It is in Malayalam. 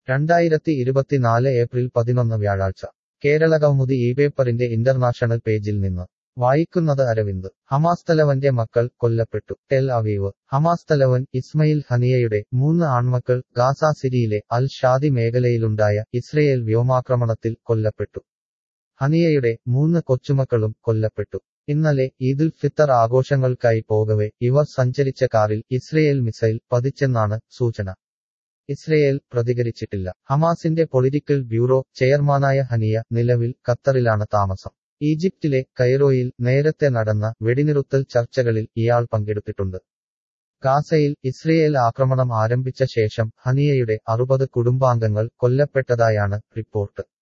രണ്ടായിരത്തി ഇരുപത്തിനാല് ഏപ്രിൽ പതിനൊന്ന് വ്യാഴാഴ്ച കേരള കൗമുദി ഈ പേപ്പറിന്റെ ഇന്റർനാഷണൽ പേജിൽ നിന്ന് വായിക്കുന്നത് അരവിന്ദ് ഹമാസ് തലവന്റെ മക്കൾ കൊല്ലപ്പെട്ടു ടെൽ അവീവ് ഹമാസ് തലവൻ ഇസ്മയിൽ ഹനിയയുടെ മൂന്ന് ആൺമക്കൾ ഗാസ സിരിയിലെ അൽ ഷാദി മേഖലയിലുണ്ടായ ഇസ്രയേൽ വ്യോമാക്രമണത്തിൽ കൊല്ലപ്പെട്ടു ഹനിയയുടെ മൂന്ന് കൊച്ചുമക്കളും കൊല്ലപ്പെട്ടു ഇന്നലെ ഈദുൽ ഫിത്തർ ആഘോഷങ്ങൾക്കായി പോകവെ ഇവർ സഞ്ചരിച്ച കാറിൽ ഇസ്രയേൽ മിസൈൽ പതിച്ചെന്നാണ് സൂചന ഇസ്രയേൽ പ്രതികരിച്ചിട്ടില്ല ഹമാസിന്റെ പൊളിറ്റിക്കൽ ബ്യൂറോ ചെയർമാനായ ഹനിയ നിലവിൽ ഖത്തറിലാണ് താമസം ഈജിപ്തിലെ കൈറോയിൽ നേരത്തെ നടന്ന വെടിനിറുത്തൽ ചർച്ചകളിൽ ഇയാൾ പങ്കെടുത്തിട്ടുണ്ട് ഗാസയിൽ ഇസ്രയേൽ ആക്രമണം ആരംഭിച്ച ശേഷം ഹനിയയുടെ അറുപത് കുടുംബാംഗങ്ങൾ കൊല്ലപ്പെട്ടതായാണ് റിപ്പോർട്ട്